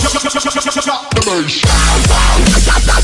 the bass.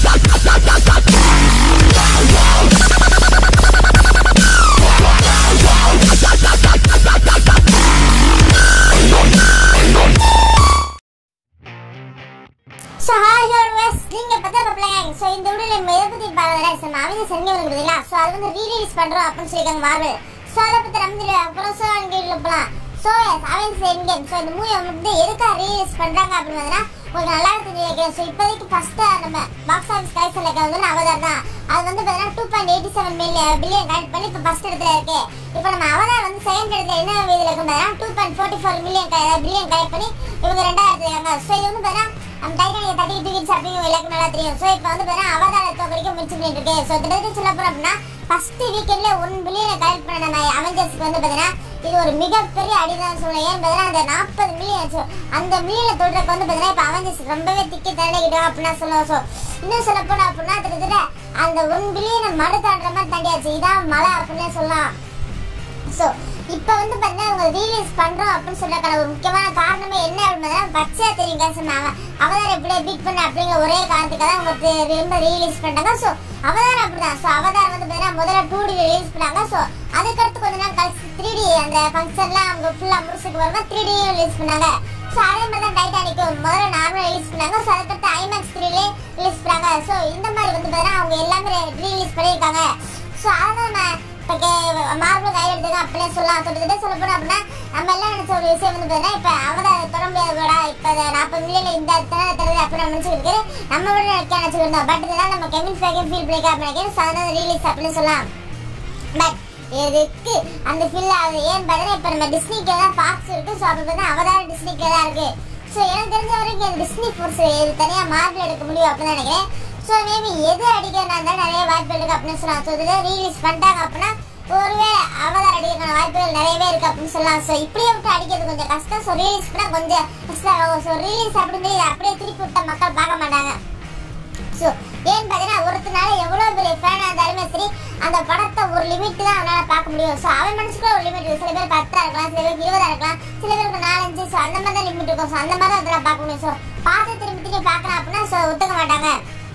So hi ஹோர்வஸ் நீங்கள் பத்தா பப்பிளாங்க ஸோ இந்த வீடியோ நம்ம எதை பற்றி பார்க்குறேன் ஸோ நான் அவங்க செஞ்சு வந்து பார்த்தீங்களா ஸோ அது வந்து ரீலீஸ் பண்ணுறோம் அப்படின்னு சொல்லியிருக்காங்க மார்வல் ஸோ அதை பற்றி நம்ம தெரியல அப்புறம் ஸோ அங்கே போகலாம் ஸோ அவன் செஞ்சேன் ஸோ இந்த மூவி வந்து எதுக்காக ரீலீஸ் பண்ணுறாங்க அப்படின்னு பார்த்தீங்கன்னா உங்களுக்கு நல்லா தெரிஞ்சு வைக்கிறேன் ஸோ இப்போதைக்கு ஃபஸ்ட்டு நம்ம பாக்ஸ் ஆஃபீஸ் கலெக்ஷன் இருக்கிறது வந்து அவதார் தான் அது வந்து பார்த்தீங்கன்னா two point eighty seven million billion connect பண்ணி இப்போ ஃபஸ்ட் இடத்துல இருக்கு இப்போ நம்ம அவதார் வந்து செகண்ட் இடத்துல என்ன இதில் இருக்கும் பார்த்தீங்கன்னா two point forty four million billion connect பண்ணி இவங்க ரெண்டாயிரத்துல இருக்காங்க ஸோ இது வந்து பார்த்தீங்கன்னா நம்ம டைட்டானிக் தட்டி தூக்கிடுச்சு அப்படின்னு எல்லாருக்கும் நல்லா தெரியும் ஸோ இப்போ வந்து பார்த்தீங்கன்னா அவதார தோக்கடிக்க முயற்சி பண்ணிட்டு இருக்கு ஸோ கிட்டத்தட்ட சொல்ல போறோம் அப்படின்னா ஃபர்ஸ்ட் வீக்கெண்ட்ல ஒன் பில்லியனை கலெக்ட் பண்ண நம்ம அவெஞ்சர்ஸ்க்கு வந்து பார்த்தீங்கன்னா இது ஒரு மிகப்பெரிய அடிதான் சொல்லலாம் ஏன் பார்த்தீங்கன்னா அந்த நாற்பது மில்லியன் அந்த மில்லியனை தொடுறதுக்கு வந்து பார்த்தீங்கன்னா இப்போ அவெஞ்சர்ஸ் ரொம்பவே திக்கி தள்ளிக்கிட்டோம் அப்படின்னா சொல்லுவோம் ஸோ இன்னும் சொல்ல போனா அப்படின்னா கிட்டத்தட்ட அந்த ஒன் பில்லியனை மறு தாண்டுற மாதிரி தாண்டியாச்சு இதான் மழை அப்படின்னே சொல்லலாம் ஸோ இப்போ வந்து பார்த்தீங்கன்னா அவங்க ரீலீஸ் பண்ணுறோம் அப்படின்னு சொல்றதுக்கான ஒரு முக்கியமான காரணமே என்ன அப்படின்னா பச்சையா தெரியும் கேஸ் சொன்னாங்க அவதார் எப்படி பீட் பண்ண அப்படிங்கிற ஒரே காரணத்துக்காக தான் அவங்க தி- திரும்ப ரீலீஸ் பண்ணாங்க ஸோ அவதார் அப்படிதான் ஸோ அவதார் வந்து பார்த்தீங்கன்னா முதல்ல டூ டி ரிலீஸ் பண்ணாங்க ஸோ அதுக்கடுத்து கொஞ்ச நாள் கழிச்சு த்ரீ டி அந்த ஃபங்க்ஷன்லாம் அவங்க ஃபுல்லாக முடிச்சுக்கு வரும்போது த்ரீ டியும் ரிலீஸ் பண்ணாங்க ஸோ அதே மாதிரி தான் டைட்டானிக் முதல்ல நார்மல் ரிலீஸ் பண்ணாங்க ஸோ அதுக்கடுத்து ஐமேக்ஸ் த்ரீலே ரிலீஸ் பண்ணாங்க ஸோ இந்த மாதிரி வந்து பார்த்தீங்கன்னா அவங்க எல்லாமே ரீலீஸ் பண்ணியிருக்காங்க ஸோ அதான் நான் இப்போ மார்பிள் கையில் எடுத்துக்க அப்படியே சொல்லலாம் கிட்டத்தட்ட சொல்ல போனோம் அப்படின்னா நம்ம எல்லாம் நினைச்ச ஒரு விஷயம் வந்து பார்த்தீங்கன்னா இப்போ அவரை தொட முடியாதுடா இப்போ நாற்பது மில்லியன் இந்த இத்தனை தருது அப்படி நம்ம நினச்சிருக்கு நம்ம விட நினைக்க நினச்சிருந்தோம் பட் இதெல்லாம் நம்ம கெமின் ஃபேக்கன் ஃபீல் பண்ணிக்க அப்படின்னு நினைக்கிறேன் ஸோ அதனால ரிலீஸ் அப்படின்னு சொல்லலாம் பட் எதுக்கு அந்த ஃபீல் ஆகுது ஏன்னு பார்த்தீங்கன்னா இப்போ நம்ம டிஸ்னிக்கு தான் ஃபாக்ஸ் இருக்கு ஸோ அப்போ பார்த்தா அவதார டிஸ்னிக்கு தான் இருக்கு ஸோ எனக்கு தெரிஞ்ச வரைக்கும் இந்த டிஸ்னி ஃபோர்ஸ் இது தனியாக மார்பிள் எடுக்க முடியும் அப்படின்னு நினைக்கிறேன் ஸோ மேபி எது அடிக்கிறதா இருந்தால் நிறைய வாய்ப்பு இருக்கு அப்படின்னு சொல்லலாம் ஸோ இதில் ரீலீஸ் பண்ணிட்டாங்க அப்படின்னா ஒருவேளை அவதார் அடிக்கிறதுக்கான வாய்ப்புகள் நிறையவே இருக்கு அப்படின்னு சொல்லலாம் ஸோ இப்படியே விட்டு அடிக்கிறது கொஞ்சம் கஷ்டம் ஸோ ரிலீஸ் பண்ணால் கொஞ்சம் எக்ஸ்ட்ரா ஆகும் ஸோ ரிலீஸ் அப்படின்னு அப்படியே திருப்பி விட்டா மக்கள் பார்க்க மாட்டாங்க ஸோ ஏன்னு பார்த்தீங்கன்னா ஒருத்தனால எவ்வளோ பெரிய ஃபேனாக இருந்தாலுமே சரி அந்த படத்தை ஒரு லிமிட் தான் அவனால் பார்க்க முடியும் ஸோ அவன் மனசுக்குள்ள ஒரு லிமிட் சில பேர் பத்தா இருக்கலாம் சில பேருக்கு இருபதா இருக்கலாம் சில பேருக்கு நாலஞ்சு ஸோ அந்த மாதிரி தான் லிமிட் இருக்கும் ஸோ அந்த மாதிரி தான் அதெல்லாம் பார்க்க முடியும் ஸோ பார்த்து திரும்பி திரும்பி பார்க்கணும் அப்படின்னா ஸோ ஒத்துக்க மாட்டாங்க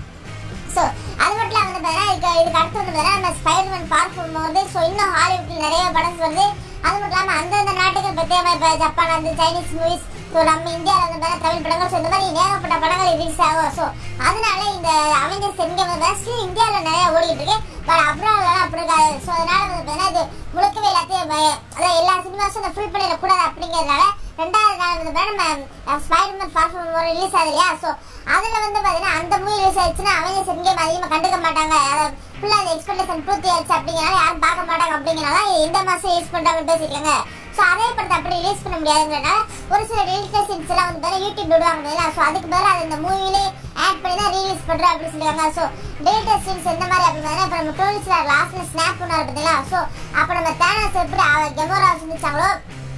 ஸோ அது மட்டும் இல்லாம வந்து பார்த்தீங்கன்னா இதுக்கு இதுக்கு அடுத்து வந்து பார்த்தீங்கன்னா நம்ம ஸ்பைடர்மேன் பார்க் வருது ஸோ இன்னும் ஹாலிவுட்ல நிறைய படம் வருது அது மட்டும் இல்லாமல் அந்தந்த நாட்டுக்கு பிரத்யேகமாக இப்போ ஜப்பான் அந்த சைனீஸ் மூவிஸ் ஸோ நம்ம இந்தியாவில் வந்து பார்த்தீங்கன்னா தமிழ் படங்கள் ஸோ இந்த மாதிரி ஏகப்பட்ட படங்கள் ரிலீஸ் ஆகும் ஸோ அதனால இந்த அவெஞ்சர்ஸ் எங்கே வந்து ஸ்டில் இந்தியாவில் நிறைய ஓடிட்டு இருக்கு பட் அப்ராட்லாம் அப்படி இருக்காது ஸோ அதனால வந்து பார்த்தீங்கன்னா இது முழுக்கவே எல்லாத்தையும் பய- அதான் எல்லா சினிமாஸும் ஃபுல் பண்ணிடக்கூடாது அப்படிங்கிறதுனால ரெண்டாவது நாள் வந்து பார்த்தீங்கன்னா நம்ம ஸ்பைடர்மேன் ஃபார் ரிலீஸ் ஆகுது இல்லையா ஸோ அதில் வந்து பார்த்தீங்கன்னா அந்த மூவி ரிலீஸ் ஆயிடுச்சுன்னா அவெஞ்சர்ஸ் எங்கே அதிகமாக கண்டுக்க மாட்டாங்க அதாவது ஃபுல்லாக அந்த எக்ஸ்பெக்டேஷன் பூர்த்தி ஆயிடுச்சு அப்படிங்கிறனால யாரும் பார்க்க மாட்டாங்க அப்படிங்கிறனால இந்த மாதம் யூஸ் பண்ணுறாங்கன்னு பேசிக்கலாங்க ஸோ அதே படத்தை அப்படி ரிலீஸ் பண்ண முடியாதுங்கிறனால ஒரு சில ரிலீஸ் சீன்ஸ் எல்லாம் வந்து பார்த்தீங்கன்னா யூடியூப் விடுவாங்க இல்லையா ஸோ அதுக்கு பதிலாக அது இந்த மூவிலே ஆட் பண்ணி தான் ரிலீஸ் பண்ணுறோம் அப்படின்னு சொல்லியிருக்காங்க ஸோ டேட்டா சீன்ஸ் எந்த மாதிரி அப்படின்னு இப்போ நம்ம டோலிஸில் லாஸ்ட்டில் ஸ்னாப் பண்ணார் பார்த்தீங்களா ஸோ அப்போ நம்ம தேனஸ் எப்படி கெமோரா சந்திச்சாங்களோ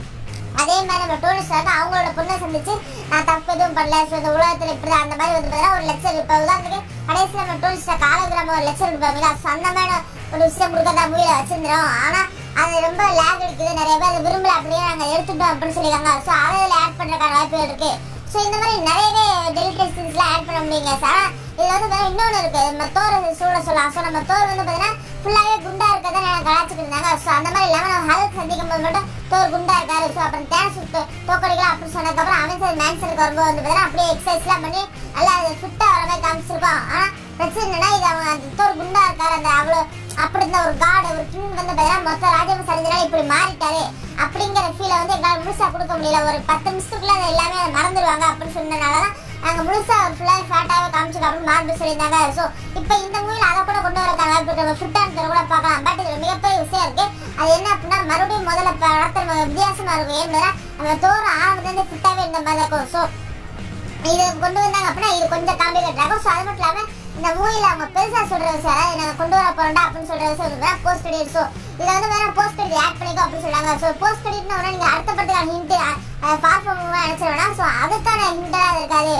அதே மாதிரி நம்ம டூரிஸ்ட் வந்து அவங்களோட பொண்ணை சந்திச்சு நான் தப்பு எதுவும் பண்ணல ஸோ இந்த உலகத்தில் இப்படி அந்த மாதிரி வந்து பார்த்தீங்கன்னா ஒரு லெக்சர் இப்போ உதாரணத்துக்கு கடைசியில் நம்ம டூரிஸ்ட்டை காலகிராம ஒரு லெக்சர் கொடுப்பாங்களா ஸோ அந்த மாதிரி ஒரு விஷயம் கொடுக்கறதா மூவியில் வச்சிருந்தோம் ஆனால் அது ரொம்ப லேக் இருக்குது நிறைய பேர் அதை விரும்பல அப்படியே நாங்கள் எடுத்துட்டோம் அப்படின்னு சொல்லியிருக்காங்க ஸோ அதில் ஆட் பண்ணுறதுக்கான வாய்ப்புகள் இருக்குது ஸோ இந்த மாதிரி நிறையவே டெலிட்டட் சீன்ஸ்லாம் ஆட் பண்ண முடியுங்க சார் இதில் வந்து பார்த்தீங்கன்னா இன்னொன்று இருக்குது நம்ம தோர் சூட சொல்லலாம் ஸோ நம்ம தோர் வந்து பார்த்தீங்கன்னா ஃபுல்லாகவே குண்டா இருக்கதை நான் கலாச்சிட்டு இருந்தாங்க ஸோ அந்த மாதிரி இல்லாமல் நம்ம ஹல்க் சந்திக்கும் போது மட்டும் தோர் குண்டா இருக்காரு ஸோ அப்புறம் தேன் சுத்து தோக்கடிக்கலாம் அப்படின்னு சொன்னதுக்கப்புறம் அவன் சரி மேன்சனுக்கு வரும்போது வந்து பார்த்தீங்கன்னா அப்படியே எக்ஸசைஸ்லாம் பண்ணி நல்லா அது ஃபிட்டாக வர மாதிரி காமிச்சிருக்கோம் ஆனால் பிரச்சனை என்னன்னா இது அவங்க அந்த தோர் குண்டா இருக்காரு அந்த அவ்வளோ அப்படி இருந்த ஒரு காட் ஒரு கிங் வந்து பார்த்தீங்கன்னா மொத்த ராஜ்யம் சரிஞ்சனால இப்படி மாறிட்டாரு அப்படிங்கிற ஃபீலை வந்து எங்களால் முழுசா கொடுக்க முடியல ஒரு பத்து நிமிஷத்துக்குள்ள அதை எல்லாமே அதை மறந்துடுவாங்க அப்படின்னு சொன்னனால தான் நாங்கள் முழுசா ஒரு ஃபுல்லாக ஃபேட்டாகவே காமிச்சிருக்கோம் அப்படின்னு மார்பிள் சொல்லியிருந்தாங்க ஸோ இப்போ இந்த மூவியில் அதை கூட கொண்டு வரக்கான வாய்ப்பு இருக்கு நம்ம ஃபிட்டான கூட பார்க்கலாம் பட் இது மிகப்பெரிய விஷயம் இருக்கு அது என்ன அப்படின்னா மறுபடியும் முதல்ல படத்தை நம்ம வித்தியாசமா இருக்கும் ஏன்னா நம்ம தோற ஆரம்பத்துலேருந்து ஃபிட்டாகவே இருந்த மாதிரி இருக்கும் ஸோ இது கொண்டு வந்தாங்க அப்படின்னா இது கொஞ்சம் காம்ப்ளிகேட் ஆகும் ஸோ அது மட்டும் இல்லாமல் இந்த மூவியில் அவங்க பெருசாக சொல்கிற விஷயம் அதாவது நாங்கள் கொண்டு வர போகிறோம்டா அப்படின்னு சொல்கிற விஷயம் வந்து போஸ்ட் கிரெடிட் ஸோ இதில் வந்து வேணா போஸ்ட் கிரெடிட் ஆட் பண்ணிக்கோ அப்படின்னு சொல்றாங்க ஸோ போஸ்ட் கிரெடிட்னு ஒன்று நீங்கள் அடுத்த படத்துக்கான ஹிண்ட் ஃபார் ஃப்ரம் நினச்சிருவேன்னா ஸோ அதுக்கான ஹிண்டாக இருக்காது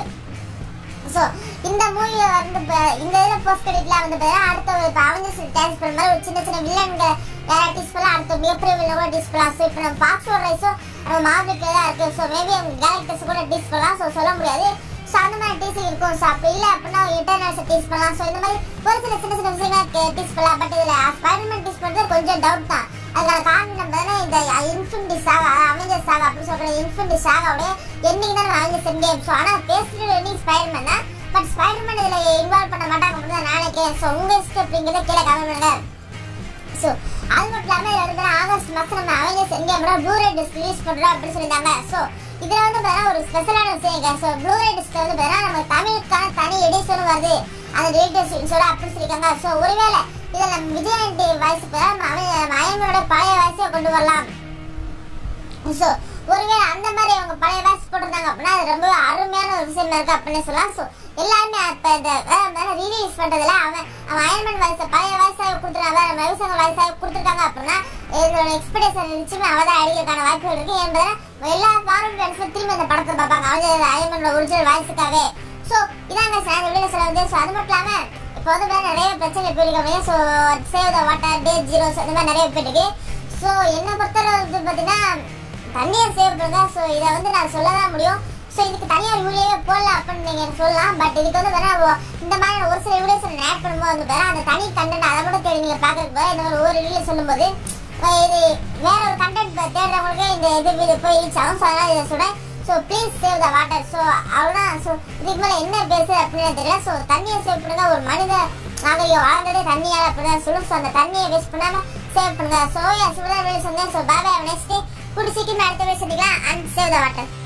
ஸோ இந்த மூவியை வந்து இப்ப- இந்த இதில் போஸ்ட் கிரெடிட்ல வந்து பார்த்தீங்கன்னா அடுத்த ஒரு இப்போ அவஞ்சர்ஸ் டான்ஸ் பண்ணுற மாதிரி ஒரு சின்ன சின்ன வில்லன்கள் யாராவது டீஸ் பண்ணலாம் அடுத்த மிகப்பெரிய வில்லன் கூட டீஸ் பண்ணலாம் ஸோ இப்போ நம்ம ஃபாக்ஸ் ரைஸும் நம்ம மார்பிளில் தான் இருக்குது ஸோ மேபி அவங்க கேரக்டர்ஸ் கூட டீஸ் பண்ணலாம் ஸோ சொல்ல முடியாது ஸோ அந்த பேசிக் இருக்கும் ஸோ அப்படி இல்லை அப்படின்னா இன்டர்னல்ஸை டீச் பண்ணலாம் ஸோ இந்த மாதிரி ஒரு சில சின்ன சின்ன விஷயங்கள் டீச் பண்ணலாம் பட் இதில் ஸ்பைடர்மேன் டீச் பண்ணுறது கொஞ்சம் டவுட் தான் அதுக்கான காரணம் நம்ம தானே இந்த இன்ஃபினிட்டி சாகா அவெஞ்சர் சாகா அப்படின்னு சொல்கிற இன்ஃபினிட்டி சாகாவுடைய எண்ணிக்கை தான் நம்ம அவெஞ்சர்ஸ் என் கேம் ஸோ ஆனால் பேசுகிற எண்ணிக்கை ஸ்பைடர்மேன் தான் பட் ஸ்பைடர்மேன் இதில் இன்வால்வ் பண்ண மாட்டாங்க அப்படின்னு தான் நினைக்கிறேன் ஸோ உங்கள் இஷ்டம் அப்படிங்கிறத கீழே கமெண்ட் பண்ணுங்க ஸோ அது மட்டும் இல்லாமல் இதில் வந்து ஆகஸ்ட் மாதம் நம்ம Avengers Endgame Blu-ray disc release பண்ணுறோம் அப்படின்னு சொல்லியிருந்தாங்க ஸோ இதில் வந்து பார்த்தா ஒரு ஸ்பெஷலான விஷயம் ஸோ ப்ளூரே டிஸ்க் வந்து பார்த்தா நம்ம தமிழுக்கான தனி எடிஷனும் வருது அந்த டேட்டஸ் சொல்ல அப்படின்னு சொல்லியிருக்காங்க ஸோ ஒருவேளை இதில் நம்ம விஜயாண்டி வாய்ஸ் அயனோட பழைய வாய்ஸை கொண்டு வரலாம் ஸோ ஒருவேளை அந்த மாதிரி அவங்க பழைய வாய்ஸ் போட்டிருந்தாங்க அப்படின்னா அது ரொம்ப அருமையான ஒரு விஷயமா இருக்கு அப்படின்னு சொல்லலாம் ஸோ எல்லாருமே இப்போ இந்த ரீலீஸ் பண்றதுல அவன் அவன் அயன்மேன் வாய்ஸ் பழைய வாய்ஸாக கொடுத்துருக்காங்க வேற விவசாய வாய்ஸாக கொடுத்துருக்காங்க அப்படின்னா இதோட எக்ஸ்பெக்டேஷன் நிச்சயமா அவ தான் அடிக்கிறதுக்கான வாய்ப்புகள் இருக்கு என்பதை எல்லா ஃபாரின் ஃபேன்ஸும் திரும்பி அந்த படத்தை பார்ப்பாங்க அவங்க அயன்மேனோட ஒரிஜினல் வாய்ஸுக்காகவே ஸோ இதாங்க சார் வீடியோ சொல்ல வந்து ஸோ அது மட்டும் இல்லாமல் இப்போ வந்து வேற நிறைய பிரச்சனை போயிருக்காங்க so save the water day zeros அந்த மாதிரி நிறைய போயிருக்கு ஸோ என்னை பொறுத்தவரை வந்து பார்த்தீங்கன்னா தண்ணியை சேவ் பண்ணுங்க ஸோ இதை வந்து நான் சொல்ல தான் முடியும் ஸோ இதுக்கு தனியார் வீடியோவே போடலாம் அப்படின்னு நீங்கள் எனக்கு சொல்லலாம் பட் இதுக்கு வந்து வேணா ஒ- இந்த மாதிரி ஒரு சில வீடியோஸ் நான் ஆட் பண்ணும்போது வந்து வேணா அந்த தனி கண்டென்ட் அதை மட்டும் தேடி நீங்கள் பார்க்கறதுக்கு பதிலா இந்த மாதிரி ஒவ்வொரு வீடியோ சொல்லும்போது அஹ் இது வேற ஒரு கண்டென்ட் தேடுறவங்களுக்கு இந்த இது வீடியோ போய் ரீச் ஆகும் ஸோ அதனால் இதை சொல்கிறேன் so please save the water so அவ்வளோதான் ஸோ இதுக்கு மேலே என்ன பேசு அப்படின்னு தெரியல ஸோ தண்ணியை சேவ் பண்ணுங்க ஒரு மனித நாகரிகம் வாழ்ந்ததே தண்ணியால் அப்படிதான் சொல்லும் ஸோ அந்த தண்ணியை வேஸ்ட் பண்ணாமல் சேவ் பண்ணுங்க ஸோ யா சிவதான் வீடியோ சொன்னேன் ஸோ பாபா நெக்ஸ்ட் கூடி சீக்கிரம் அடுத்த வீடியோ சந்திக்கலாம் அண்ட் சேவ் த வாட்டர்